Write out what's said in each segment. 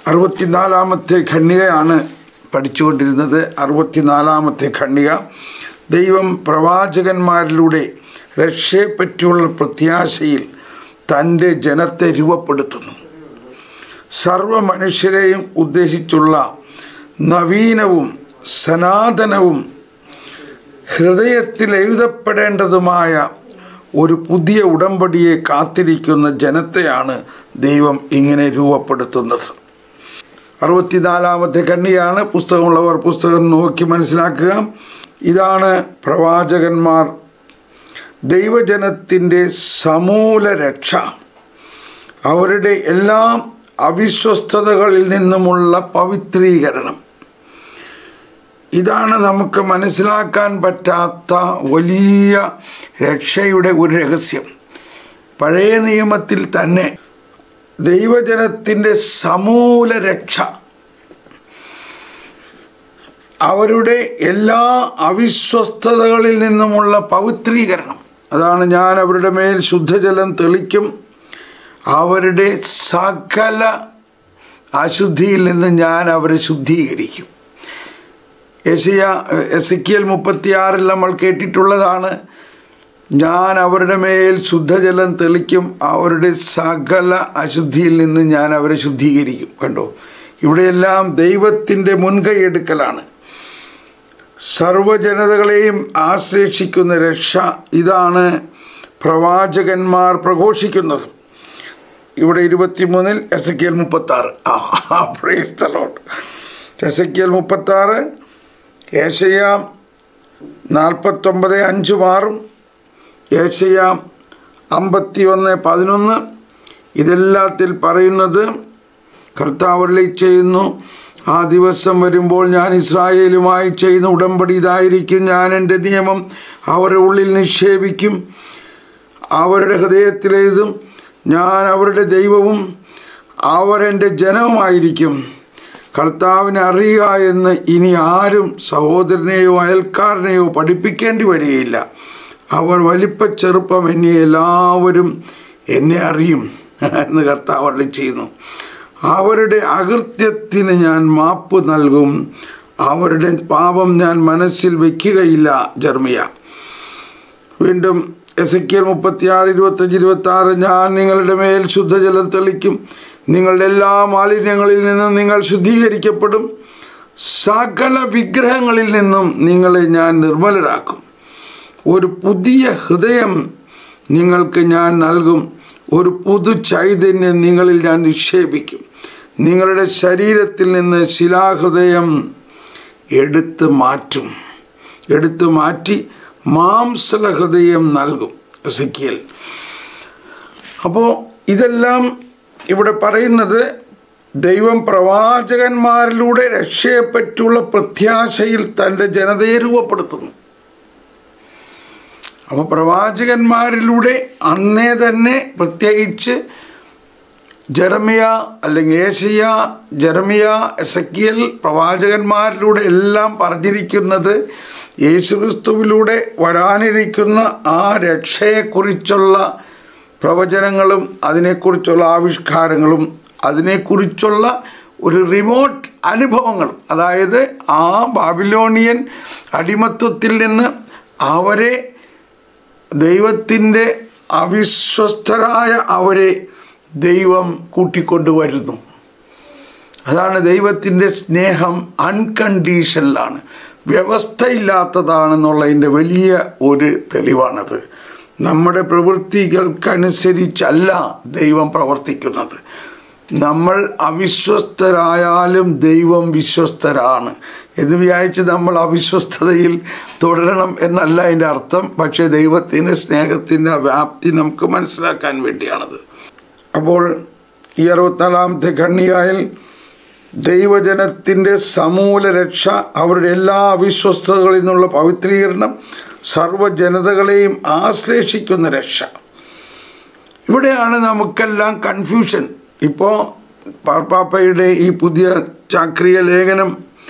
അറുപത്തിനാലാമത്തെ ഖണ്ണികയാണ് പഠിച്ചുകൊണ്ടിരുന്നത് അറുപത്തിനാലാമത്തെ ഖണ്ണിക ദൈവം പ്രവാചകന്മാരിലൂടെ രക്ഷയെപ്പറ്റിയുള്ള പ്രത്യാശയിൽ തൻ്റെ ജനത്തെ രൂപപ്പെടുത്തുന്നു സർവ മനുഷ്യരെയും ഉദ്ദേശിച്ചുള്ള നവീനവും സനാതനവും ഹൃദയത്തിൽ എഴുതപ്പെടേണ്ടതുമായ ഒരു പുതിയ ഉടമ്പടിയെ കാത്തിരിക്കുന്ന ജനത്തെയാണ് ദൈവം ഇങ്ങനെ രൂപപ്പെടുത്തുന്നത് അറുപത്തിനാലാമത്തെ കണ്ണിയാണ് പുസ്തകമുള്ളവർ പുസ്തകം നോക്കി മനസ്സിലാക്കുക ഇതാണ് പ്രവാചകന്മാർ ദൈവജനത്തിൻ്റെ സമൂല രക്ഷ അവരുടെ എല്ലാ അവിശ്വസ്തതകളിൽ നിന്നുമുള്ള പവിത്രീകരണം ഇതാണ് നമുക്ക് മനസ്സിലാക്കാൻ പറ്റാത്ത വലിയ രക്ഷയുടെ ഒരു രഹസ്യം പഴയ നിയമത്തിൽ തന്നെ ദൈവജനത്തിൻ്റെ സമൂല രക്ഷ അവരുടെ എല്ലാ അവിശ്വസ്തതകളിൽ നിന്നുമുള്ള പവിത്രീകരണം അതാണ് ഞാൻ അവരുടെ മേൽ ശുദ്ധജലം തെളിക്കും അവരുടെ സകല അശുദ്ധിയിൽ നിന്ന് ഞാൻ അവരെ ശുദ്ധീകരിക്കും എസിയ എസിക്കിയൽ മുപ്പത്തിയാറിൽ നമ്മൾ കേട്ടിട്ടുള്ളതാണ് ഞാൻ അവരുടെ മേൽ ശുദ്ധജലം തെളിക്കും അവരുടെ സകല അശുദ്ധിയിൽ നിന്ന് ഞാൻ അവരെ ശുദ്ധീകരിക്കും കണ്ടോ ഇവിടെയെല്ലാം ദൈവത്തിൻ്റെ മുൻകൈ എടുക്കലാണ് സർവജനതകളെയും ആശ്ലേഷിക്കുന്ന രക്ഷ ഇതാണ് പ്രവാചകന്മാർ പ്രഘോഷിക്കുന്നത് ഇവിടെ ഇരുപത്തിമൂന്നിൽ എസ് കെ എൽ മുപ്പത്തി ആറ് ആ പ്രേസ്തലോട്ട് എസ് കെ എൽ മുപ്പത്തി ആറ് ഏഷ്യ നാൽപ്പത്തൊമ്പത് അഞ്ച് മാറും ഏഷ്യ അമ്പത്തി ഒന്ന് പതിനൊന്ന് ഇതെല്ലാത്തിൽ പറയുന്നത് കർത്താവരിൽ ചെയ്യുന്നു ആ ദിവസം വരുമ്പോൾ ഞാൻ ഇസ്രായേലുമായി ചെയ്യുന്ന ഉടമ്പടി ഇതായിരിക്കും ഞാൻ എൻ്റെ നിയമം അവരുടെ ഉള്ളിൽ നിക്ഷേപിക്കും അവരുടെ ഹൃദയത്തിൽ എഴുതും ഞാൻ അവരുടെ ദൈവവും അവരെൻ്റെ ജനവുമായിരിക്കും കർത്താവിനെ അറിയുക എന്ന് ഇനി ആരും സഹോദരനെയോ അയൽക്കാരനെയോ പഠിപ്പിക്കേണ്ടി വരികയില്ല അവർ വലിപ്പ ചെറുപ്പം എന്നെ എല്ലാവരും എന്നെ അറിയും എന്ന് കർത്താവ് അരളി ചെയ്യുന്നു അവരുടെ അകൃത്യത്തിന് ഞാൻ മാപ്പ് നൽകും അവരുടെ പാപം ഞാൻ മനസ്സിൽ വയ്ക്കുകയില്ല ജർമിയ വീണ്ടും എസ് കെ മുപ്പത്തിയാറ് ഇരുപത്തഞ്ച് ഇരുപത്തി ആറ് ഞാൻ നിങ്ങളുടെ മേൽ ശുദ്ധജലം തെളിക്കും നിങ്ങളുടെ എല്ലാ മാലിന്യങ്ങളിൽ നിന്നും നിങ്ങൾ ശുദ്ധീകരിക്കപ്പെടും സകല വിഗ്രഹങ്ങളിൽ നിന്നും നിങ്ങളെ ഞാൻ നിർമ്മലരാക്കും ഒരു പുതിയ ഹൃദയം നിങ്ങൾക്ക് ഞാൻ നൽകും ഒരു പുതു ചൈതന്യം നിങ്ങളിൽ ഞാൻ നിക്ഷേപിക്കും നിങ്ങളുടെ ശരീരത്തിൽ നിന്ന് ശിലാഹൃദയം എടുത്ത് മാറ്റും എടുത്തു മാറ്റി മാംസല ഹൃദയം നൽകും എസക്കിയൽ അപ്പോൾ ഇതെല്ലാം ഇവിടെ പറയുന്നത് ദൈവം പ്രവാചകന്മാരിലൂടെ രക്ഷയെപ്പറ്റിയുള്ള പ്രത്യാശയിൽ തൻ്റെ ജനതയെ രൂപപ്പെടുത്തുന്നു അപ്പോൾ പ്രവാചകന്മാരിലൂടെ അന്നേ തന്നെ പ്രത്യേകിച്ച് ജെറമിയ അല്ലെങ്കിൽ ഏഷ്യ ജെറമിയ എസക്കിയൽ പ്രവാചകന്മാരിലൂടെ എല്ലാം പറഞ്ഞിരിക്കുന്നത് യേശുക്രിസ്തുവിലൂടെ വരാനിരിക്കുന്ന ആ രക്ഷയെക്കുറിച്ചുള്ള പ്രവചനങ്ങളും അതിനെക്കുറിച്ചുള്ള ആവിഷ്കാരങ്ങളും അതിനെക്കുറിച്ചുള്ള ഒരു റിമോട്ട് അനുഭവങ്ങളും അതായത് ആ ബാബിലോണിയൻ അടിമത്വത്തിൽ നിന്ന് അവരെ ദൈവത്തിൻ്റെ അവിശ്വസ്തരായ അവരെ ദൈവം കൂട്ടിക്കൊണ്ടുവരുന്നു അതാണ് ദൈവത്തിൻ്റെ സ്നേഹം അൺകണ്ടീഷനിലാണ് വ്യവസ്ഥയില്ലാത്തതാണെന്നുള്ളതിൻ്റെ വലിയ ഒരു തെളിവാണത് നമ്മുടെ പ്രവൃത്തികൾക്കനുസരിച്ചല്ല ദൈവം പ്രവർത്തിക്കുന്നത് നമ്മൾ അവിശ്വസ്തരായാലും ദൈവം വിശ്വസ്തരാണ് എന്ന് വിചാരിച്ച് നമ്മൾ അവിശ്വസ്തതയിൽ തുടരണം എന്നല്ല അതിൻ്റെ അർത്ഥം പക്ഷേ ദൈവത്തിൻ്റെ സ്നേഹത്തിൻ്റെ വ്യാപ്തി നമുക്ക് മനസ്സിലാക്കാൻ വേണ്ടിയാണത് അപ്പോൾ ഈ അറുപത്തിനാലാമത്തെ ഖണ്ണിയായിൽ ദൈവജനത്തിൻ്റെ സമൂല രക്ഷ അവരുടെ എല്ലാ അവിശ്വസ്തതകളിൽ നിന്നുള്ള പവിത്രീകരണം സർവ്വജനതകളെയും ആശ്ലേഷിക്കുന്ന രക്ഷ ഇവിടെയാണ് നമുക്കെല്ലാം കൺഫ്യൂഷൻ ഇപ്പോൾ പാർപ്പാപ്പയുടെ ഈ പുതിയ ചാക്രിയ ലേഖനം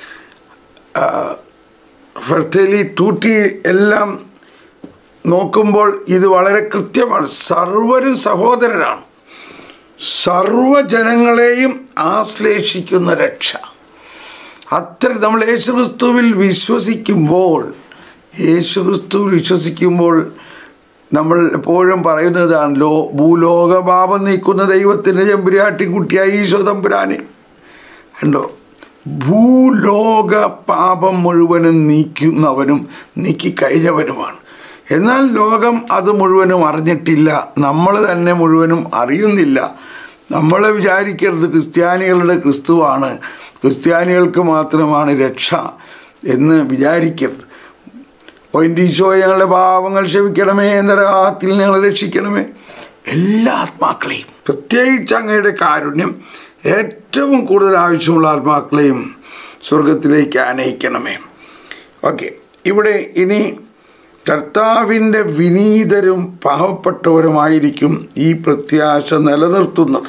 ഫെർത്തേലി ടൂട്ടി എല്ലാം നോക്കുമ്പോൾ ഇത് വളരെ കൃത്യമാണ് സർവരും സഹോദരരാണ് സർവജനങ്ങളെയും ആശ്ലേഷിക്കുന്ന രക്ഷ അത്ര നമ്മൾ യേശുക്രിസ്തുവിൽ വിശ്വസിക്കുമ്പോൾ യേശുക്രിസ്തുവിൽ വിശ്വസിക്കുമ്പോൾ നമ്മൾ എപ്പോഴും പറയുന്നതാണല്ലോ ഭൂലോക പാപം നീക്കുന്ന ദൈവത്തിൻ്റെ ചെമ്പുരാട്ടിക്കുട്ടിയായി ഈശോ തമ്പുരാനെ കണ്ടോ ഭൂലോക പാപം മുഴുവനും നീക്കുന്നവനും നീക്കിക്കഴിഞ്ഞവനുമാണ് എന്നാൽ ലോകം അത് മുഴുവനും അറിഞ്ഞിട്ടില്ല നമ്മൾ തന്നെ മുഴുവനും അറിയുന്നില്ല നമ്മൾ വിചാരിക്കരുത് ക്രിസ്ത്യാനികളുടെ ക്രിസ്തുവാണ് ക്രിസ്ത്യാനികൾക്ക് മാത്രമാണ് രക്ഷ എന്ന് വിചാരിക്കരുത് ഒയിൻറ്റീശോ ഞങ്ങളുടെ പാവങ്ങൾ ക്ഷമിക്കണമേ നരകത്തിൽ ഞങ്ങളെ രക്ഷിക്കണമേ എല്ലാ ആത്മാക്കളെയും പ്രത്യേകിച്ച് അങ്ങയുടെ കാരുണ്യം ഏറ്റവും കൂടുതൽ ആവശ്യമുള്ള ആത്മാക്കളെയും സ്വർഗത്തിലേക്ക് ആനയിക്കണമേ ഓക്കെ ഇവിടെ ഇനി കർത്താവിൻ്റെ വിനീതരും പാവപ്പെട്ടവരുമായിരിക്കും ഈ പ്രത്യാശ നിലനിർത്തുന്നത്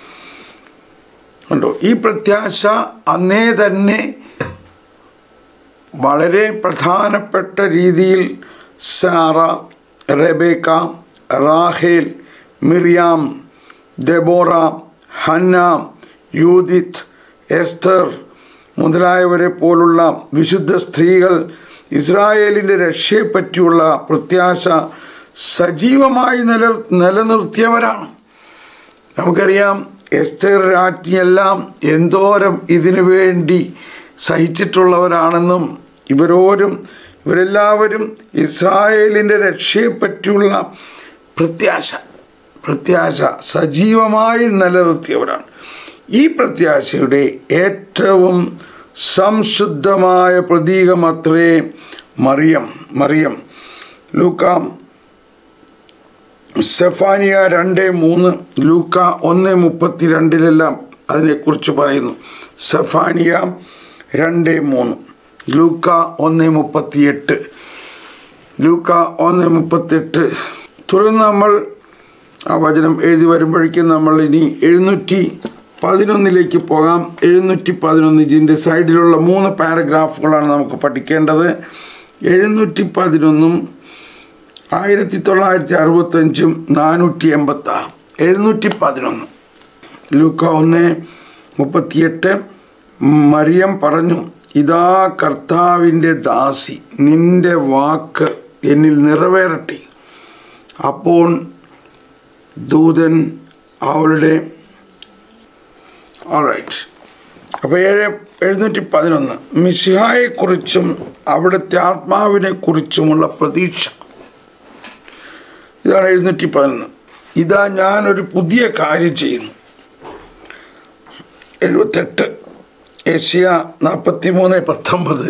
കണ്ടോ ഈ പ്രത്യാശ അന്നേ തന്നെ വളരെ പ്രധാനപ്പെട്ട രീതിയിൽ Sarah Rebecca Rahel Miriam Deborah Hannah Judith Esther മുതലായവരെ പോലുള്ള വിശുദ്ധ സ്ത്രീകൾ ഇസ്രായേലിൻ്റെ രക്ഷയെപ്പറ്റിയുള്ള പ്രത്യാശ സജീവമായി നില നിലനിർത്തിയവരാണ് നമുക്കറിയാം എസ്തർ രാജ്ഞിയെല്ലാം എന്തോരം ഇതിനു വേണ്ടി സഹിച്ചിട്ടുള്ളവരാണെന്നും ഇവരോരും ഇവരെല്ലാവരും ഇസ്രായേലിൻ്റെ രക്ഷയെപ്പറ്റിയുള്ള പ്രത്യാശ പ്രത്യാശ സജീവമായി നിലനിർത്തിയവരാണ് ഈ പ്രത്യാശയുടെ ഏറ്റവും സംശുദ്ധമായ പ്രതീകമത്രേ മറിയം മറിയം ലൂക്കാം സെഫാനിയ രണ്ട് മൂന്ന് ലൂക്ക ഒന്ന് മുപ്പത്തി രണ്ടിലെല്ലാം അതിനെക്കുറിച്ച് പറയുന്നു സെഫാനിയ രണ്ട് മൂന്ന് ലൂക്ക ഒന്ന് മുപ്പത്തിയെട്ട് ലൂക്ക ഒന്ന് മുപ്പത്തെട്ട് തുടർന്ന് നമ്മൾ ആ വചനം എഴുതി വരുമ്പോഴേക്കും നമ്മൾ ഇനി എഴുന്നൂറ്റി പതിനൊന്നിലേക്ക് പോകാം എഴുന്നൂറ്റി പതിനൊന്ന് ഇതിൻ്റെ സൈഡിലുള്ള മൂന്ന് പാരഗ്രാഫുകളാണ് നമുക്ക് പഠിക്കേണ്ടത് എഴുന്നൂറ്റി പതിനൊന്നും ആയിരത്തി തൊള്ളായിരത്തി അറുപത്തഞ്ചും നാനൂറ്റി എൺപത്തി ആറ് എഴുന്നൂറ്റി പതിനൊന്ന് ലൂക്ക ഒന്ന് മുപ്പത്തിയെട്ട് മറിയം പറഞ്ഞു ഇതാ കർത്താവിൻ്റെ ദാസി നിന്റെ വാക്ക് എന്നിൽ നിറവേറട്ടെ അപ്പോൾ ദൂതൻ അവളുടെ ഓൾറൈറ്റ് അപ്പോൾ ഏഴ് എഴുന്നൂറ്റി പതിനൊന്ന് മിസിഹായെക്കുറിച്ചും അവിടുത്തെ ആത്മാവിനെക്കുറിച്ചുമുള്ള പ്രതീക്ഷ ഇതാണ് എഴുന്നൂറ്റി പതിനൊന്ന് ഇതാ ഞാനൊരു പുതിയ കാര്യം ചെയ്യുന്നു എഴുപത്തെട്ട് ഏഷ്യ നാൽപ്പത്തി മൂന്ന് പത്തൊമ്പത്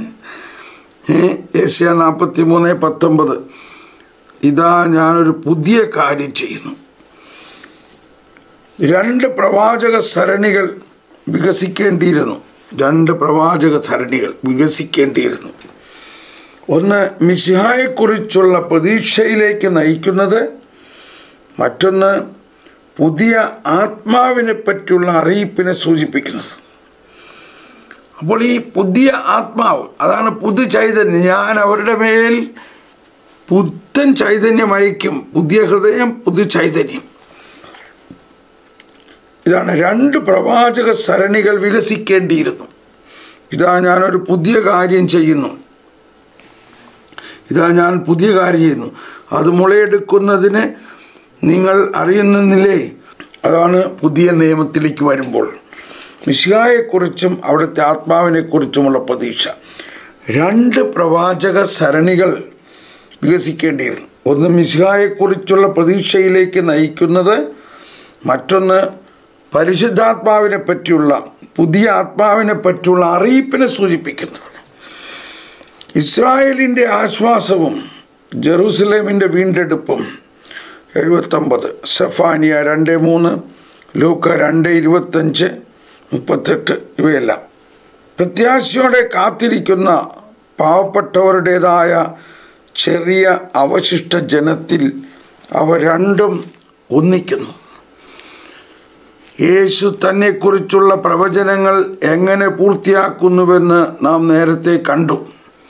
ഏഷ്യ നാൽപ്പത്തി മൂന്ന് പത്തൊമ്പത് ഇതാ ഞാനൊരു പുതിയ കാര്യം ചെയ്യുന്നു രണ്ട് പ്രവാചക സരണികൾ വികസിക്കേണ്ടിയിരുന്നു രണ്ട് പ്രവാചക സരണികൾ വികസിക്കേണ്ടിയിരുന്നു ഒന്ന് മിശിഹായെക്കുറിച്ചുള്ള പ്രതീക്ഷയിലേക്ക് നയിക്കുന്നത് മറ്റൊന്ന് പുതിയ ആത്മാവിനെ പറ്റിയുള്ള അറിയിപ്പിനെ സൂചിപ്പിക്കുന്നത് അപ്പോൾ ഈ പുതിയ ആത്മാവ് അതാണ് പുതു ചൈതന്യം ഞാൻ അവരുടെ മേൽ പുത്തൻ ചൈതന്യം അയക്കും പുതിയ ഹൃദയം പുതു ചൈതന്യം ഇതാണ് രണ്ട് പ്രവാചക സരണികൾ വികസിക്കേണ്ടിയിരുന്നു ഇതാ ഞാനൊരു പുതിയ കാര്യം ചെയ്യുന്നു ഇതാ ഞാൻ പുതിയ കാര്യം ചെയ്യുന്നു അത് മുളയെടുക്കുന്നതിന് നിങ്ങൾ അറിയുന്നില്ലേ അതാണ് പുതിയ നിയമത്തിലേക്ക് വരുമ്പോൾ മിശിഹായെക്കുറിച്ചും അവിടുത്തെ ആത്മാവിനെക്കുറിച്ചുമുള്ള പ്രതീക്ഷ രണ്ട് പ്രവാചക സരണികൾ വികസിക്കേണ്ടിയിരുന്നു ഒന്ന് മിശിഹായെക്കുറിച്ചുള്ള പ്രതീക്ഷയിലേക്ക് നയിക്കുന്നത് മറ്റൊന്ന് പരിശുദ്ധാത്മാവിനെ പറ്റിയുള്ള പുതിയ ആത്മാവിനെ പറ്റിയുള്ള അറിയിപ്പിനെ സൂചിപ്പിക്കുന്നത് ഇസ്രായേലിൻ്റെ ആശ്വാസവും ജെറൂസലേമിൻ്റെ വീണ്ടെടുപ്പും എഴുപത്തൊമ്പത് സഫാനിയ രണ്ട് മൂന്ന് ലൂക്ക രണ്ട് ഇരുപത്തഞ്ച് മുപ്പത്തെട്ട് ഇവയെല്ലാം പ്രത്യാശയോടെ കാത്തിരിക്കുന്ന പാവപ്പെട്ടവരുടേതായ ചെറിയ അവശിഷ്ട ജനത്തിൽ അവ രണ്ടും ഒന്നിക്കുന്നു യേശു തന്നെക്കുറിച്ചുള്ള പ്രവചനങ്ങൾ എങ്ങനെ പൂർത്തിയാക്കുന്നുവെന്ന് നാം നേരത്തെ കണ്ടു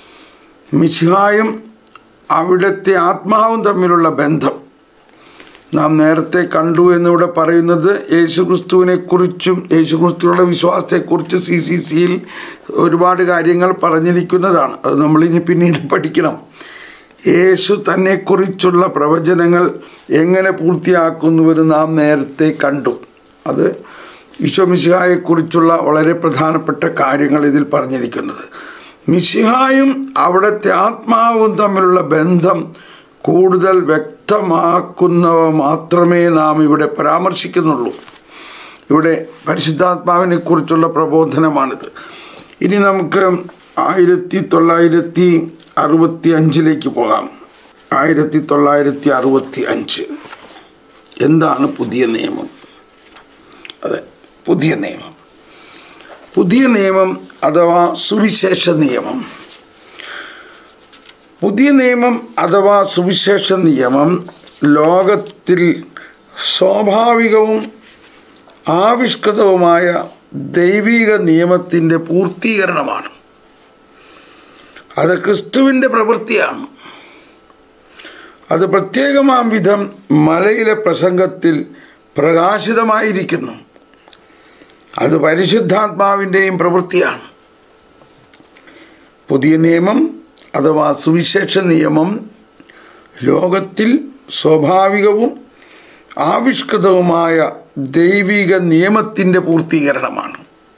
മിശിഹായും അവിടുത്തെ ആത്മാവും തമ്മിലുള്ള ബന്ധം നാം നേരത്തെ കണ്ടു എന്നിവിടെ പറയുന്നത് യേശുക്രിസ്തുവിനെ കുറിച്ചും യേശുക്രിസ്തുവിനുള്ള വിശ്വാസത്തെക്കുറിച്ച് സി സി സിയിൽ ഒരുപാട് കാര്യങ്ങൾ പറഞ്ഞിരിക്കുന്നതാണ് അത് നമ്മളിനി പിന്നീട് പഠിക്കണം യേശു തന്നെക്കുറിച്ചുള്ള പ്രവചനങ്ങൾ എങ്ങനെ പൂർത്തിയാക്കുന്നുവെന്ന് നാം നേരത്തെ കണ്ടു അത് ഈശോമിശിഹായെക്കുറിച്ചുള്ള വളരെ പ്രധാനപ്പെട്ട കാര്യങ്ങൾ ഇതിൽ പറഞ്ഞിരിക്കുന്നത് മിശിഹായും അവിടുത്തെ ആത്മാവും തമ്മിലുള്ള ബന്ധം കൂടുതൽ വ്യക്തമാക്കുന്നവ മാത്രമേ നാം ഇവിടെ പരാമർശിക്കുന്നുള്ളൂ ഇവിടെ പരിശുദ്ധാത്മാവിനെ കുറിച്ചുള്ള പ്രബോധനമാണിത് ഇനി നമുക്ക് ആയിരത്തി തൊള്ളായിരത്തി അറുപത്തി അഞ്ചിലേക്ക് പോകാം ആയിരത്തി തൊള്ളായിരത്തി അറുപത്തി അഞ്ച് എന്താണ് പുതിയ നിയമം അതെ പുതിയ നിയമം പുതിയ നിയമം അഥവാ സുവിശേഷ നിയമം പുതിയ നിയമം അഥവാ സുവിശേഷ നിയമം ലോകത്തിൽ സ്വാഭാവികവും ആവിഷ്കൃതവുമായ ദൈവിക നിയമത്തിൻ്റെ പൂർത്തീകരണമാണ് അത് ക്രിസ്തുവിൻ്റെ പ്രവൃത്തിയാണ് അത് പ്രത്യേകമാം വിധം മലയിലെ പ്രസംഗത്തിൽ പ്രകാശിതമായിരിക്കുന്നു അത് പരിശുദ്ധാത്മാവിൻ്റെയും പ്രവൃത്തിയാണ് പുതിയ നിയമം അഥവാ സുവിശേഷ നിയമം ലോകത്തിൽ സ്വാഭാവികവും ആവിഷ്കൃതവുമായ ദൈവിക നിയമത്തിൻ്റെ പൂർത്തീകരണമാണ്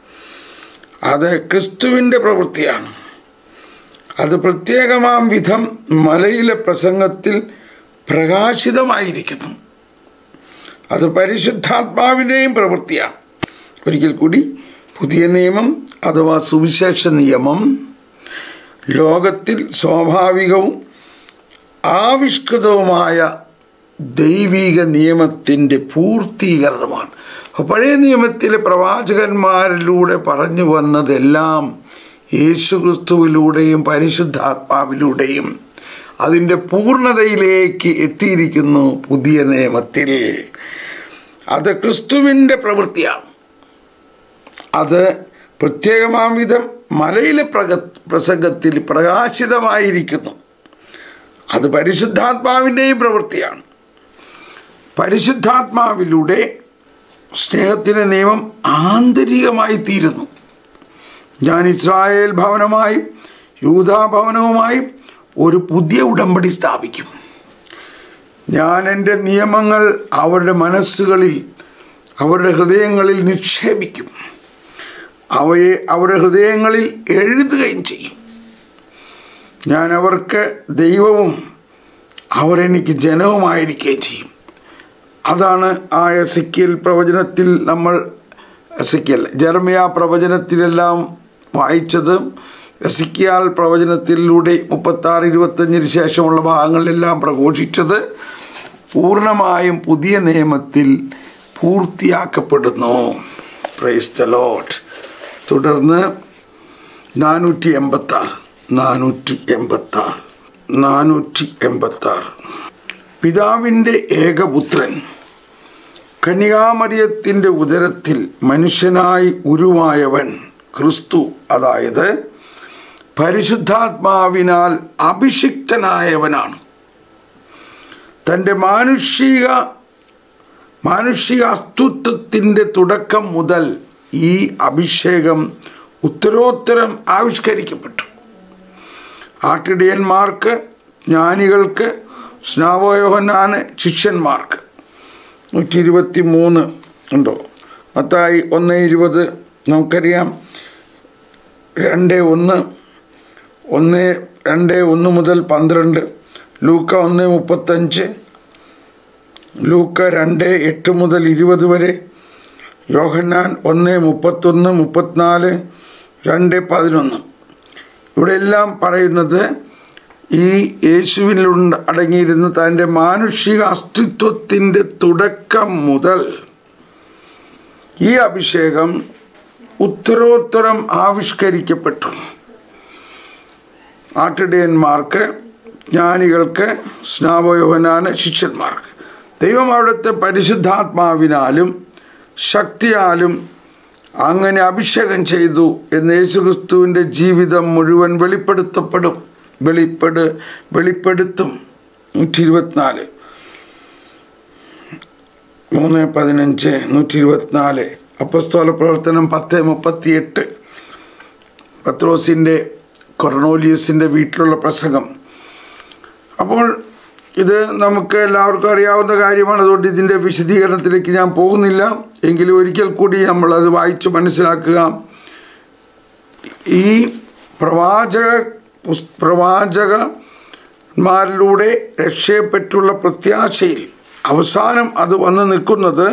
അത് ക്രിസ്തുവിൻ്റെ പ്രവൃത്തിയാണ് അത് പ്രത്യേകമാം വിധം മലയിലെ പ്രസംഗത്തിൽ പ്രകാശിതമായിരിക്കുന്നു അത് പരിശുദ്ധാത്മാവിൻ്റെയും പ്രവൃത്തിയാണ് ഒരിക്കൽ കൂടി പുതിയ നിയമം അഥവാ സുവിശേഷ നിയമം ലോകത്തിൽ സ്വാഭാവികവും ആവിഷ്കൃതവുമായ ദൈവിക നിയമത്തിൻ്റെ പൂർത്തീകരണമാണ് പഴയ നിയമത്തിലെ പ്രവാചകന്മാരിലൂടെ പറഞ്ഞു വന്നതെല്ലാം യേശുക്രിസ്തുവിലൂടെയും പരിശുദ്ധാത്മാവിലൂടെയും അതിൻ്റെ പൂർണ്ണതയിലേക്ക് എത്തിയിരിക്കുന്നു പുതിയ നിയമത്തിൽ അത് ക്രിസ്തുവിൻ്റെ പ്രവൃത്തിയാണ് അത് പ്രത്യേകമാം വിധം മലയിലെ പ്രക പ്രസംഗത്തിൽ പ്രകാശിതമായിരിക്കുന്നു അത് പരിശുദ്ധാത്മാവിൻ്റെയും പ്രവൃത്തിയാണ് പരിശുദ്ധാത്മാവിലൂടെ സ്നേഹത്തിൻ്റെ നിയമം ആന്തരികമായി തീരുന്നു ഞാൻ ഇസ്രായേൽ ഭവനമായും യൂതാ ഭവനവുമായും ഒരു പുതിയ ഉടമ്പടി സ്ഥാപിക്കും ഞാൻ എൻ്റെ നിയമങ്ങൾ അവരുടെ മനസ്സുകളിൽ അവരുടെ ഹൃദയങ്ങളിൽ നിക്ഷേപിക്കും അവയെ അവരുടെ ഹൃദയങ്ങളിൽ എഴുതുകയും ചെയ്യും ഞാൻ അവർക്ക് ദൈവവും അവർ എനിക്ക് ജനവുമായിരിക്കുകയും ചെയ്യും അതാണ് ആ എസിക്കൽ പ്രവചനത്തിൽ നമ്മൾ എസിക്കൽ ജർമിയ പ്രവചനത്തിലെല്ലാം വായിച്ചത് എസിക്കിയാൽ പ്രവചനത്തിലൂടെ മുപ്പത്താറ് ഇരുപത്തഞ്ചിന് ശേഷമുള്ള ഭാഗങ്ങളിലെല്ലാം പ്രഘോഷിച്ചത് പൂർണ്ണമായും പുതിയ നിയമത്തിൽ പൂർത്തിയാക്കപ്പെടുന്നു പ്രൈസ് ദ ലോട്ട് തുടർന്ന് നാനൂറ്റി എൺപത്താറ് നാനൂറ്റി എൺപത്താറ് നാനൂറ്റി എൺപത്താറ് പിതാവിൻ്റെ ഏകപുത്രൻ കന്യാമരിയത്തിൻ്റെ ഉദരത്തിൽ മനുഷ്യനായി ഉരുവായവൻ ക്രിസ്തു അതായത് പരിശുദ്ധാത്മാവിനാൽ അഭിഷിക്തനായവനാണ് തൻ്റെ മാനുഷിക മാനുഷിക അസ്തിത്വത്തിൻ്റെ തുടക്കം മുതൽ ഈ അഭിഷേകം ഉത്തരോത്തരം ആവിഷ്കരിക്കപ്പെട്ടു ആട്ടിടിയന്മാർക്ക് ജ്ഞാനികൾക്ക് സ്നാവയോഹനാന് ശിഷ്യന്മാർക്ക് നൂറ്റി ഇരുപത്തി മൂന്ന് ഉണ്ടോ മത്തായി ഒന്ന് ഇരുപത് നമുക്കറിയാം രണ്ട് ഒന്ന് ഒന്ന് രണ്ട് ഒന്ന് മുതൽ പന്ത്രണ്ട് ലൂക്ക ഒന്ന് മുപ്പത്തഞ്ച് ലൂക്ക രണ്ട് എട്ട് മുതൽ ഇരുപത് വരെ യോഹന്നാൻ ഒന്ന് മുപ്പത്തൊന്ന് മുപ്പത്തിനാല് രണ്ട് പതിനൊന്ന് ഇവിടെ എല്ലാം പറയുന്നത് ഈ യേശുവിലുണ്ട് അടങ്ങിയിരുന്ന തൻ്റെ മാനുഷിക അസ്തിത്വത്തിൻ്റെ തുടക്കം മുതൽ ഈ അഭിഷേകം ഉത്തരോത്തരം ആവിഷ്കരിക്കപ്പെട്ടു ആട്ടിടയന്മാർക്ക് ജ്ഞാനികൾക്ക് സ്നാവയോഹനാന് ശിഷ്യന്മാർക്ക് ദൈവം അവിടുത്തെ പരിശുദ്ധാത്മാവിനാലും ശക്തിയാലും അങ്ങനെ അഭിഷേകം ചെയ്തു എന്ന് യേശുക്രിസ്തുവിൻ്റെ ജീവിതം മുഴുവൻ വെളിപ്പെടുത്തപ്പെടും വെളിപ്പെട് വെളിപ്പെടുത്തും നൂറ്റി ഇരുപത്തിനാല് മൂന്ന് പതിനഞ്ച് നൂറ്റി ഇരുപത്തിനാല് അപ്പസ്തോല പ്രവർത്തനം പത്ത് മുപ്പത്തിയെട്ട് പത്രോസിൻ്റെ കൊറണോലിയസിൻ്റെ വീട്ടിലുള്ള പ്രസംഗം അപ്പോൾ ഇത് നമുക്ക് എല്ലാവർക്കും അറിയാവുന്ന കാര്യമാണ് അതുകൊണ്ട് ഇതിൻ്റെ വിശദീകരണത്തിലേക്ക് ഞാൻ പോകുന്നില്ല എങ്കിലും ഒരിക്കൽ കൂടി നമ്മൾ അത് വായിച്ച് മനസ്സിലാക്കുക ഈ പ്രവാചക പുസ്- പ്രവാചകന്മാരിലൂടെ രക്ഷയെപ്പറ്റുള്ള പ്രത്യാശയിൽ അവസാനം അത് വന്ന് നിൽക്കുന്നത്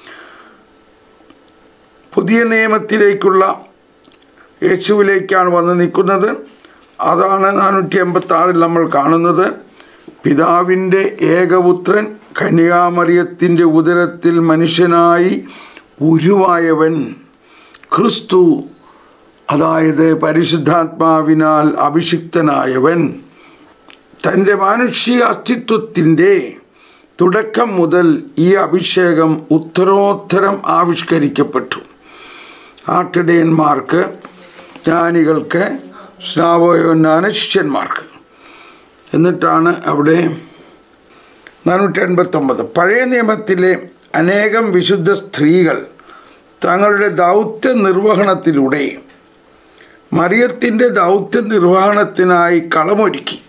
പുതിയ നിയമത്തിലേക്കുള്ള യേശുവിലേക്കാണ് വന്ന് നിൽക്കുന്നത് അതാണ് നാനൂറ്റി എൺപത്തി ആറിൽ നമ്മൾ കാണുന്നത് പിതാവിൻ്റെ ഏകപുത്രൻ കന്യാമറിയത്തിൻ്റെ ഉദരത്തിൽ മനുഷ്യനായി ഉരുവായവൻ ക്രിസ്തു അതായത് പരിശുദ്ധാത്മാവിനാൽ അഭിഷിക്തനായവൻ തൻ്റെ മാനുഷിക അസ്തിത്വത്തിൻ്റെ തുടക്കം മുതൽ ഈ അഭിഷേകം ഉത്തരോത്തരം ആവിഷ്കരിക്കപ്പെട്ടു ആട്ടിടയന്മാർക്ക് ജ്ഞാനികൾക്ക് സ്നാവയോന്നാന ശിഷ്യന്മാർക്ക് എന്നിട്ടാണ് അവിടെ നാനൂറ്റി എൺപത്തൊമ്പത് പഴയ നിയമത്തിലെ അനേകം വിശുദ്ധ സ്ത്രീകൾ തങ്ങളുടെ ദൗത്യ നിർവഹണത്തിലൂടെ മറിയത്തിൻ്റെ ദൗത്യ നിർവഹണത്തിനായി കളമൊരുക്കി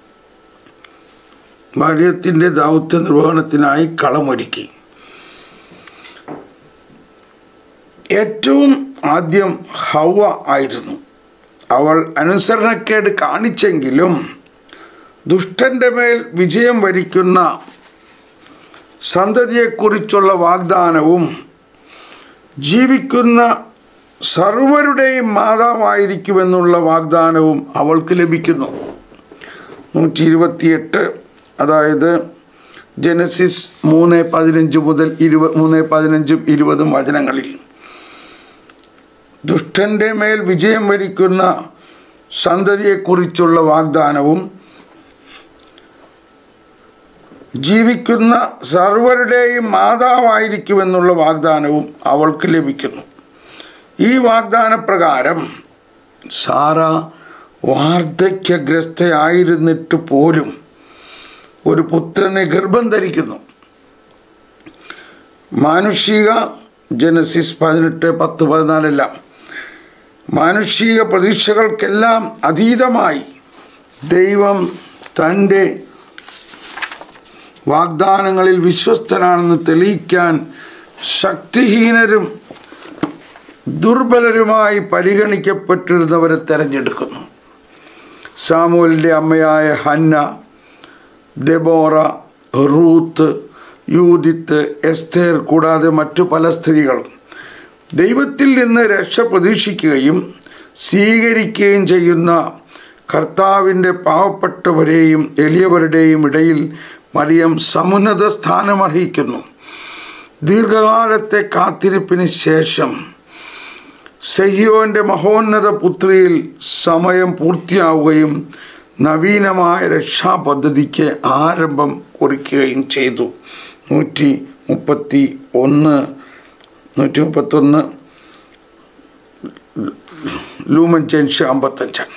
മറിയത്തിൻ്റെ ദൗത്യ നിർവഹണത്തിനായി കളമൊരുക്കി ഏറ്റവും ആദ്യം ഹവ ആയിരുന്നു അവൾ അനുസരണക്കേട് കാണിച്ചെങ്കിലും ദുഷ്ടന്റെ മേൽ വിജയം വരിക്കുന്ന സന്തതിയെക്കുറിച്ചുള്ള വാഗ്ദാനവും ജീവിക്കുന്ന സർവരുടെയും മാതാവായിരിക്കുമെന്നുള്ള വാഗ്ദാനവും അവൾക്ക് ലഭിക്കുന്നു നൂറ്റി ഇരുപത്തിയെട്ട് അതായത് ജനസിസ് മൂന്ന് പതിനഞ്ച് മുതൽ ഇരുപ മൂന്ന് പതിനഞ്ചും ഇരുപതും വചനങ്ങളിൽ ദുഷ്ടന്റെ മേൽ വിജയം വരിക്കുന്ന സന്തതിയെക്കുറിച്ചുള്ള വാഗ്ദാനവും ജീവിക്കുന്ന സർവരുടെയും മാതാവായിരിക്കുമെന്നുള്ള വാഗ്ദാനവും അവൾക്ക് ലഭിക്കുന്നു ഈ വാഗ്ദാനപ്രകാരം സാറ വാർദ്ധക്യഗ്രസ്തയായിരുന്നിട്ട് പോലും ഒരു പുത്രനെ ഗർഭം ധരിക്കുന്നു മാനുഷിക ജനസിസ് പതിനെട്ട് പത്ത് പതിനാലെല്ലാം മാനുഷിക പ്രതീക്ഷകൾക്കെല്ലാം അതീതമായി ദൈവം തൻ്റെ വാഗ്ദാനങ്ങളിൽ വിശ്വസ്തനാണെന്ന് തെളിയിക്കാൻ ശക്തിഹീനരും ദുർബലരുമായി പരിഗണിക്കപ്പെട്ടിരുന്നവരെ തെരഞ്ഞെടുക്കുന്നു സാമുവലിൻ്റെ അമ്മയായ Hannah Deborah Ruth Judith Esther കൂടാതെ മറ്റു പല സ്ത്രീകളും ദൈവത്തിൽ നിന്ന് രക്ഷ പ്രതീക്ഷിക്കുകയും സ്വീകരിക്കുകയും ചെയ്യുന്ന കർത്താവിൻ്റെ പാവപ്പെട്ടവരെയും എളിയവരുടെയും ഇടയിൽ മറിയം സമുന്നത സ്ഥാനമർഹിക്കുന്നു ദീർഘകാലത്തെ കാത്തിരിപ്പിന് ശേഷം സെഹിയോന്റെ മഹോന്നത പുത്രിയിൽ സമയം പൂർത്തിയാവുകയും നവീനമായ രക്ഷാപദ്ധതിക്ക് ആരംഭം കുറിക്കുകയും ചെയ്തു നൂറ്റി മുപ്പത്തി ഒന്ന് നൂറ്റി മുപ്പത്തൊന്ന് ലൂമൻ ജൻഷ് അമ്പത്തഞ്ചാണ്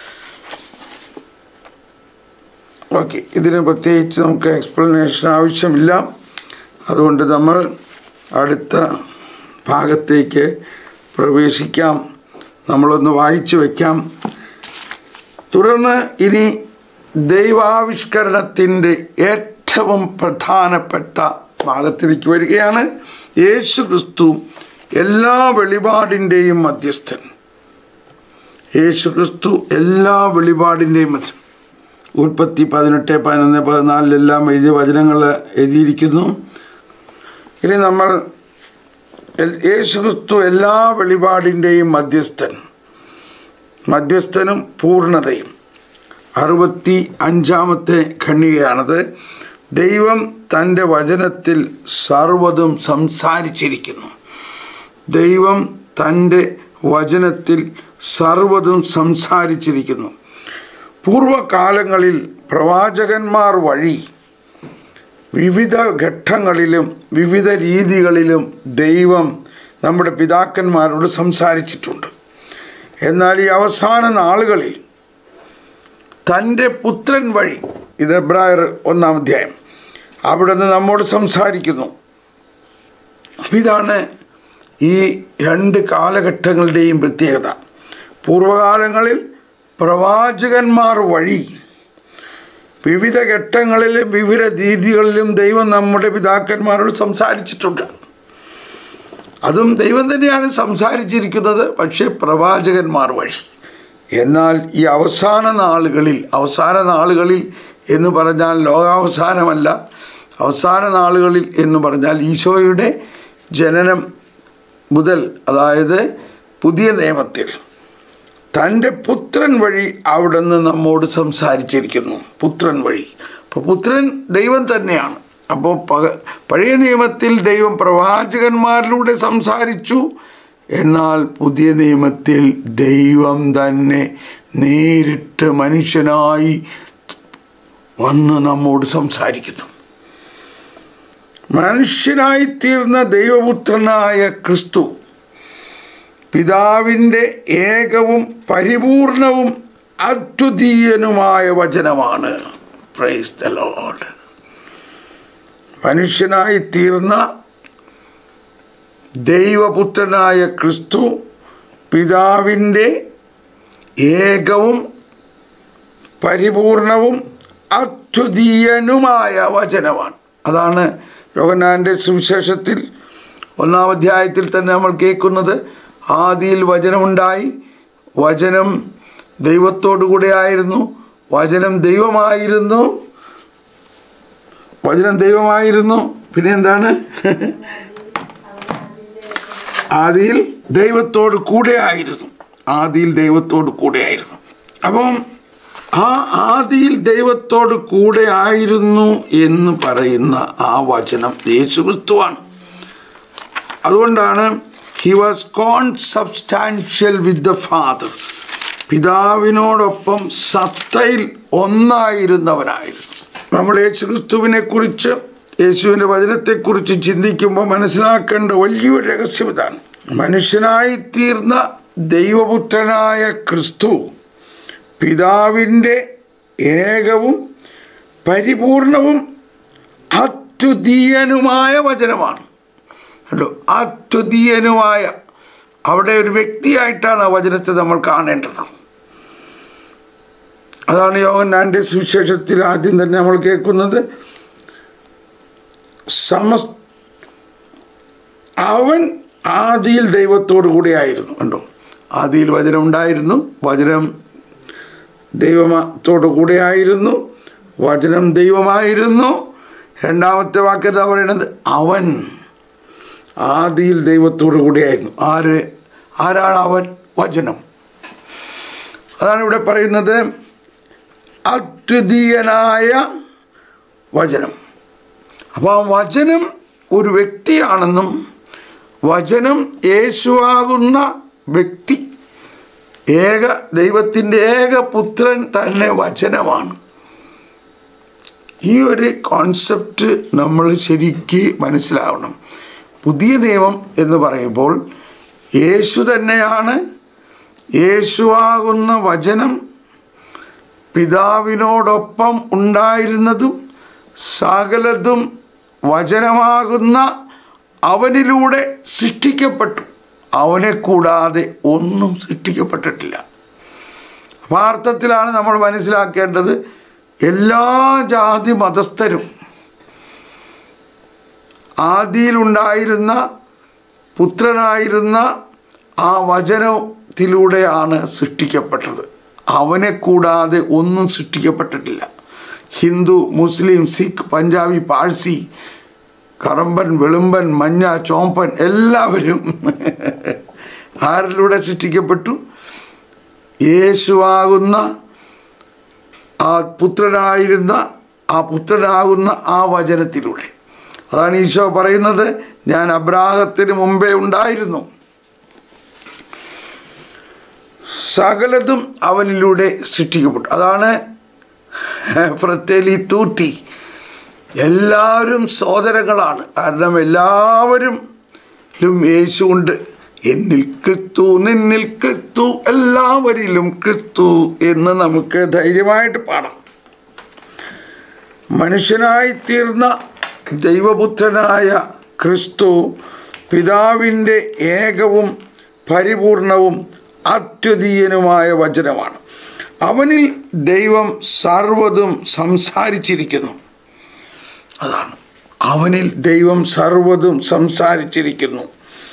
ഓക്കെ ഇതിന് പ്രത്യേകിച്ച് നമുക്ക് എക്സ്പ്ലനേഷൻ ആവശ്യമില്ല അതുകൊണ്ട് നമ്മൾ അടുത്ത ഭാഗത്തേക്ക് പ്രവേശിക്കാം നമ്മളൊന്ന് വായിച്ചു വയ്ക്കാം തുടർന്ന് ഇനി ദൈവാവിഷ്കരണത്തിൻ്റെ ഏറ്റവും പ്രധാനപ്പെട്ട ഭാഗത്തിലേക്ക് വരികയാണ് യേശു ക്രിസ്തു എല്ലാ വെളിപാടിൻ്റെയും മധ്യസ്ഥൻ യേശു ക്രിസ്തു എല്ലാ വെളിപാടിൻ്റെയും മധ്യ ഉൽപ്പത്തി പതിനെട്ട് പതിനൊന്ന് പതിനാലിലെല്ലാം എഴുതിയ വചനങ്ങൾ എഴുതിയിരിക്കുന്നു ഇനി നമ്മൾ എൽ- യേശുക്രിസ്തു എല്ലാ വെളിപാടിൻ്റെയും മധ്യസ്ഥൻ മധ്യസ്ഥനും പൂർണ്ണതയും അറുപത്തി അഞ്ചാമത്തെ ഖണ്ഡികയാണത് ദൈവം തൻ്റെ വചനത്തിൽ സർവ്വതും സംസാരിച്ചിരിക്കുന്നു ദൈവം തൻ്റെ വചനത്തിൽ സർവ്വതും സംസാരിച്ചിരിക്കുന്നു പൂർവകാലങ്ങളിൽ പ്രവാചകന്മാർ വഴി വിവിധ ഘട്ടങ്ങളിലും വിവിധ രീതികളിലും ദൈവം നമ്മുടെ പിതാക്കന്മാരോട് സംസാരിച്ചിട്ടുണ്ട് എന്നാൽ ഈ അവസാന നാളുകളിൽ തൻ്റെ പുത്രൻ വഴി ഇത് എബ്രായർ ഒന്നാം അധ്യായം അവിടെ നിന്ന് നമ്മോട് സംസാരിക്കുന്നു ഇതാണ് ഈ രണ്ട് കാലഘട്ടങ്ങളുടെയും പ്രത്യേകത പൂർവകാലങ്ങളിൽ പ്രവാചകന്മാർ വഴി വിവിധ ഘട്ടങ്ങളിലും വിവിധ രീതികളിലും ദൈവം നമ്മുടെ പിതാക്കന്മാരോട് സംസാരിച്ചിട്ടുണ്ട് അതും ദൈവം തന്നെയാണ് സംസാരിച്ചിരിക്കുന്നത് പക്ഷേ പ്രവാചകന്മാർ വഴി എന്നാൽ ഈ അവസാന നാളുകളിൽ അവസാന നാളുകളിൽ എന്ന് പറഞ്ഞാൽ ലോകാവസാനമല്ല അവസാന നാളുകളിൽ എന്ന് പറഞ്ഞാൽ ഈശോയുടെ ജനനം മുതൽ അതായത് പുതിയ നിയമത്തിൽ തൻ്റെ പുത്രൻ വഴി അവിടുന്ന് നമ്മോട് സംസാരിച്ചിരിക്കുന്നു പുത്രൻ വഴി അപ്പോൾ പുത്രൻ ദൈവം തന്നെയാണ് അപ്പോൾ പക പഴയ നിയമത്തിൽ ദൈവം പ്രവാചകന്മാരിലൂടെ സംസാരിച്ചു എന്നാൽ പുതിയ നിയമത്തിൽ ദൈവം തന്നെ നേരിട്ട് മനുഷ്യനായി വന്ന് നമ്മോട് സംസാരിക്കുന്നു മനുഷ്യനായി തീർന്ന ദൈവപുത്രനായ ക്രിസ്തു പിതാവിൻ്റെ ഏകവും പരിപൂർണവും അദ്വിതീയനുമായ വചനമാണ് പ്രൈസ് ദ ലോഡ് മനുഷ്യനായി തീർന്ന ദൈവപുത്രനായ ക്രിസ്തു പിതാവിൻ്റെ ഏകവും പരിപൂർണവും അദ്വിതീയനുമായ വചനമാണ് അതാണ് യോഗനാൻ്റെ സുവിശേഷത്തിൽ ഒന്നാം അധ്യായത്തിൽ തന്നെ നമ്മൾ കേൾക്കുന്നത് ആദിയിൽ വചനമുണ്ടായി വചനം ദൈവത്തോടു കൂടെ ആയിരുന്നു വചനം ദൈവമായിരുന്നു വചനം ദൈവമായിരുന്നു പിന്നെ എന്താണ് ആദിയിൽ ദൈവത്തോട് കൂടെ ആയിരുന്നു ആദിയിൽ ദൈവത്തോട് കൂടെ ആയിരുന്നു അപ്പം ആ ആദിയിൽ ദൈവത്തോട് കൂടെ ആയിരുന്നു എന്ന് പറയുന്ന ആ വചനം യേശുക്രിസ്തുവാണ് അതുകൊണ്ടാണ് he was consubstantial with the father പിതാവിനോടൊപ്പം സത്തയിൽ ഒന്നായിരുന്നവനായിരുന്നു നമ്മൾ യേശുക്രിസ്തുവിനെ കുറിച്ച് യേശുവിൻ്റെ വചനത്തെക്കുറിച്ച് ചിന്തിക്കുമ്പോൾ മനസ്സിലാക്കേണ്ട വലിയൊരു രഹസ്യം ഇതാണ് മനുഷ്യനായി തീർന്ന ദൈവപുത്രനായ ക്രിസ്തു പിതാവിൻ്റെ ഏകവും പരിപൂർണവും അത്യുതീയനുമായ വചനമാണ് കണ്ടോ അത്യുതീയനുമായ അവിടെ ഒരു വ്യക്തിയായിട്ടാണ് ആ വചനത്തെ നമ്മൾ കാണേണ്ടത് അതാണ് യോഗനാൻ്റെ സുവിശേഷത്തിൽ ആദ്യം തന്നെ നമ്മൾ കേൾക്കുന്നത് സമസ് അവൻ ആദിയിൽ ദൈവത്തോടു കൂടെയായിരുന്നു കണ്ടോ ആദിയിൽ വചനം ഉണ്ടായിരുന്നു വചനം ദൈവത്തോടു കൂടെയായിരുന്നു വചനം ദൈവമായിരുന്നു രണ്ടാമത്തെ വാക്ക് എന്താ പറയുന്നത് അവൻ ആദിയിൽ ദൈവത്തോടു കൂടെയായിരുന്നു ആര് ആരാണ് അവൻ വചനം അതാണ് ഇവിടെ പറയുന്നത് അദ്വിതീയനായ വചനം അപ്പോൾ ആ വചനം ഒരു വ്യക്തിയാണെന്നും വചനം യേശുവാകുന്ന വ്യക്തി ഏക ദൈവത്തിൻ്റെ ഏക പുത്രൻ തന്നെ വചനമാണ് ഈ ഒരു കോൺസെപ്റ്റ് നമ്മൾ ശരിക്ക് മനസ്സിലാവണം പുതിയ നിയമം എന്ന് പറയുമ്പോൾ യേശു തന്നെയാണ് യേശുവാകുന്ന വചനം പിതാവിനോടൊപ്പം ഉണ്ടായിരുന്നതും സകലതും വചനമാകുന്ന അവനിലൂടെ സൃഷ്ടിക്കപ്പെട്ടു അവനെ കൂടാതെ ഒന്നും സൃഷ്ടിക്കപ്പെട്ടിട്ടില്ല അപ്പോൾ ആ അർത്ഥത്തിലാണ് നമ്മൾ മനസ്സിലാക്കേണ്ടത് എല്ലാ ജാതി മതസ്ഥരും ആദിയിലുണ്ടായിരുന്ന പുത്രനായിരുന്ന ആ വചനത്തിലൂടെയാണ് സൃഷ്ടിക്കപ്പെട്ടത് അവനെ കൂടാതെ ഒന്നും സൃഷ്ടിക്കപ്പെട്ടിട്ടില്ല ഹിന്ദു മുസ്ലിം സിഖ് പഞ്ചാബി പാഴ്സി കറമ്പൻ വെളുമ്പൻ മഞ്ഞ ചോമ്പൻ എല്ലാവരും ആരിലൂടെ സൃഷ്ടിക്കപ്പെട്ടു യേശുവാകുന്ന ആ പുത്രനായിരുന്ന ആ പുത്രനാകുന്ന ആ വചനത്തിലൂടെ അതാണ് ഈശോ പറയുന്നത് ഞാൻ അബ്രാഹത്തിന് മുമ്പേ ഉണ്ടായിരുന്നു സകലതും അവനിലൂടെ സൃഷ്ടിക്കപ്പെട്ടു അതാണ് ഫ്രത്തേലി തൂട്ടി എല്ലാവരും സോദരങ്ങളാണ് കാരണം എല്ലാവരും യേശു ഉണ്ട് എന്നിൽ ക്രിസ്തു നിന്നിൽ ക്രിസ്തു എല്ലാവരിലും ക്രിസ്തു എന്ന് നമുക്ക് ധൈര്യമായിട്ട് പാടാം മനുഷ്യനായി തീർന്ന ദൈവപുത്രനായ ക്രിസ്തു പിതാവിൻ്റെ ഏകവും പരിപൂർണവും അദ്വിതീയനുമായ വചനമാണ് അവനിൽ ദൈവം സർവ്വതും സംസാരിച്ചിരിക്കുന്നു അതാണ് അവനിൽ ദൈവം സർവ്വതും സംസാരിച്ചിരിക്കുന്നു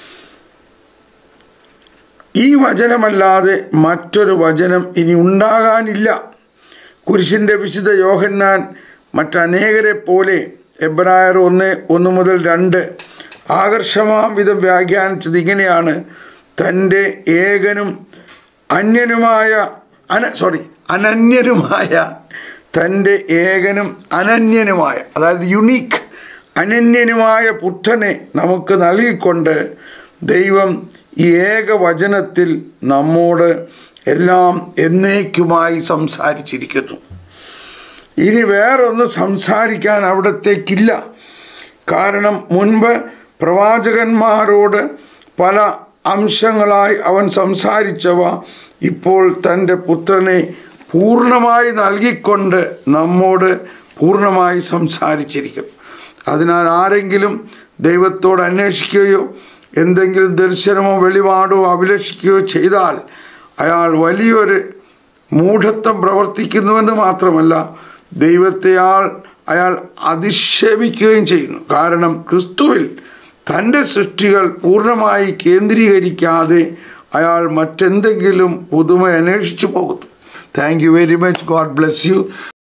ഈ വചനമല്ലാതെ മറ്റൊരു വചനം ഇനി ഉണ്ടാകാനില്ല കുരിശിൻ്റെ വിശുദ്ധ യോഹന്നാൻ മറ്റനേകരെ പോലെ എബ്രായർ ഒന്ന് ഒന്ന് മുതൽ രണ്ട് ആകർഷമാം വിധം വ്യാഖ്യാനിച്ചത് ഇങ്ങനെയാണ് തൻ്റെ ഏകനും അന്യനുമായ അന സോറി അനന്യനുമായ തൻ്റെ ഏകനും അനന്യനുമായ അതായത് യുണീക്ക് അനന്യനുമായ പുത്രനെ നമുക്ക് നൽകിക്കൊണ്ട് ദൈവം ഈ ഏകവചനത്തിൽ നമ്മോട് എല്ലാം എന്നേക്കുമായി സംസാരിച്ചിരിക്കുന്നു ഇനി വേറൊന്ന് സംസാരിക്കാൻ അവിടത്തേക്കില്ല കാരണം മുൻപ് പ്രവാചകന്മാരോട് പല അംശങ്ങളായി അവൻ സംസാരിച്ചവ ഇപ്പോൾ തൻ്റെ പുത്രനെ പൂർണ്ണമായി നൽകിക്കൊണ്ട് നമ്മോട് പൂർണ്ണമായി സംസാരിച്ചിരിക്കുന്നു അതിനാൽ ആരെങ്കിലും ദൈവത്തോട് അന്വേഷിക്കുകയോ എന്തെങ്കിലും ദർശനമോ വെളിപാടോ അഭിലഷിക്കുകയോ ചെയ്താൽ അയാൾ വലിയൊരു മൂഢത്വം പ്രവർത്തിക്കുന്നുവെന്ന് മാത്രമല്ല ദൈവത്തെയാൾ അയാൾ അധിക്ഷേപിക്കുകയും ചെയ്യുന്നു കാരണം ക്രിസ്തുവിൽ തൻ്റെ സൃഷ്ടികൾ പൂർണ്ണമായി കേന്ദ്രീകരിക്കാതെ അയാൾ മറ്റെന്തെങ്കിലും പുതുമ അന്വേഷിച്ചു പോകുന്നു thank you very much God bless U